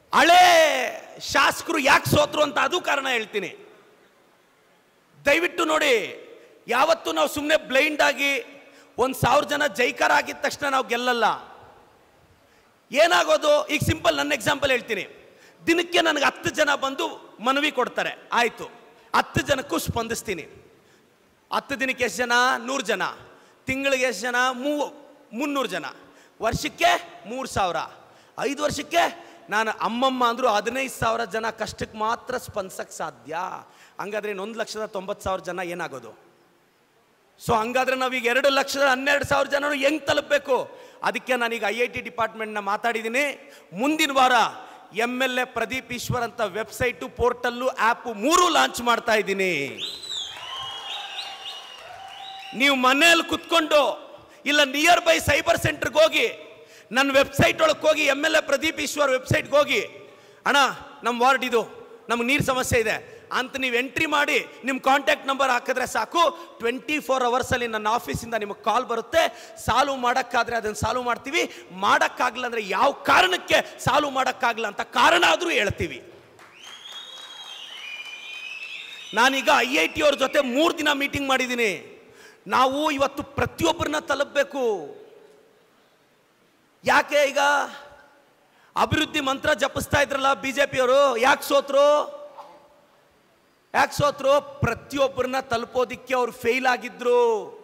ಹಳೇ ಶಾಸಕರು ಯಾಕೆ ಸೋತ್ರು ಅಂತ ಅದು ಕಾರಣ ಹೇಳ್ತೀನಿ ದಯವಿಟ್ಟು ನೋಡಿ ಯಾವತ್ತೂ ನಾವು ಸುಮ್ಮನೆ ಬ್ಲೈಂಡ್ ಆಗಿ ಒಂದು ಸಾವಿರ ಜನ ಜೈಕಾರ ಆಗಿದ ತಕ್ಷಣ ನಾವು ಗೆಲ್ಲಲ್ಲ ಏನಾಗೋದು ಈಗ ಸಿಂಪಲ್ ನನ್ನ ಎಕ್ಸಾಂಪಲ್ ಹೇಳ್ತೀನಿ ದಿನಕ್ಕೆ ನನಗೆ ಹತ್ತು ಜನ ಬಂದು ಮನವಿ ಕೊಡ್ತಾರೆ ಆಯಿತು ಹತ್ತು ಜನಕ್ಕೂ ಸ್ಪಂದಿಸ್ತೀನಿ ಹತ್ತು ದಿನಕ್ಕೆ ಎಷ್ಟು ಜನ ನೂರು ಜನ ತಿಂಗಳಿಗೆ ಎಷ್ಟು ಜನ ಮೂ ಮುನ್ನೂರು ಜನ ವರ್ಷಕ್ಕೆ ಮೂರು ಸಾವಿರ ಐದು ವರ್ಷಕ್ಕೆ ನಾನು ಅಮ್ಮಮ್ಮ ಅಂದರೂ ಹದಿನೈದು ಸಾವಿರ ಜನ ಕಷ್ಟಕ್ಕೆ ಮಾತ್ರ ಸ್ಪಂದಿಸಕ್ಕೆ ಸಾಧ್ಯ ಹಂಗಾದ್ರೆ ಇನ್ನು ಒಂದು ಲಕ್ಷದ ತೊಂಬತ್ತು ಸಾವಿರ ಜನ ಏನಾಗೋದು ಸೊ ಹಂಗಾದ್ರೆ ನಾವೀಗ ಎರಡು ಲಕ್ಷದ ಹನ್ನೆರಡು ಸಾವಿರ ಜನರು ಹೆಂಗ್ ತಲುಪಬೇಕು ಅದಕ್ಕೆ ನಾನೀಗ ಐ ಐ ಟಿ ಡಿಪಾರ್ಟ್ಮೆಂಟ್ನ ಮಾತಾಡಿದ್ದೀನಿ ಮುಂದಿನ ವಾರ M L A Pradeep Eshwar ಅಂತ ವೆಬ್ಸೈಟು ಪೋರ್ಟಲ್ಲು ಆ್ಯಪು ಮೂರು ಲಾಂಚ್ ಮಾಡ್ತಾ ಇದ್ದೀನಿ ನೀವು ಮನೆಯಲ್ಲಿ ಕುತ್ಕೊಂಡು ಇಲ್ಲ ನಿಯರ್ ಬೈ ಸೈಬರ್ ಸೆಂಟರ್ಗೆ ಹೋಗಿ ನನ್ನ ವೆಬ್ಸೈಟ್ ಒಳಗೆ ಹೋಗಿ M L A Pradeep Eshwar ವೆಬ್ಸೈಟ್ಗೆ ಹೋಗಿ ಅಣ್ಣ ನಮ್ಮ ವಾರ್ಡ್ ಇದು ನಮ್ಗೆ ನೀರು ಸಮಸ್ಯೆ ಇದೆ ಅಂತ ನೀವು ಎಂಟ್ರಿ ಮಾಡಿ ನಿಮ್ಮ ಕಾಂಟ್ಯಾಕ್ಟ್ ನಂಬರ್ ಹಾಕಿದ್ರೆ ಸಾಕು ಟ್ವೆಂಟಿ ಫೋರ್ ಅವರ್ಸಲ್ಲಿ ನನ್ನ ಆಫೀಸಿಂದ ನಿಮಗೆ ಕಾಲ್ ಬರುತ್ತೆ ಸಾಲ್ವ್ ಮಾಡೋಕ್ಕಾದ್ರೆ ಅದನ್ನು ಸಾಲ್ವ್ ಮಾಡ್ತೀವಿ ಮಾಡೋಕ್ಕಾಗಲ್ಲ ಅಂದರೆ ಯಾವ ಕಾರಣಕ್ಕೆ ಸಾಲ್ವ್ ಮಾಡೋಕ್ಕಾಗಲ್ಲ ಅಂತ ಕಾರಣ ಆದರೂ ಹೇಳ್ತೀವಿ ನಾನೀಗ ಐ ಐ ಟಿ ಅವ್ರ ಜೊತೆ ಮೂರು ದಿನ ಮೀಟಿಂಗ್ ಮಾಡಿದ್ದೀನಿ ನಾವು ಇವತ್ತು ಪ್ರತಿಯೊಬ್ಬರನ್ನ ತಲುಪಬೇಕು ಯಾಕೆ ಈಗ ಅಭಿವೃದ್ಧಿ ಮಂತ್ರ ಜಪಿಸ್ತಾ ಇದ್ರಲ್ಲ ಬಿ ಜೆ ಪಿಯವರು ಯಾಕೆ ಸೋತ್ರು ಯಾಕೆ ಸೋತ್ರು ಪ್ರತಿಯೊಬ್ಬರನ್ನ ತಲುಪೋದಿಕ್ಕೆ ಅವ್ರು ಫೇಲ್ ಆಗಿದ್ರು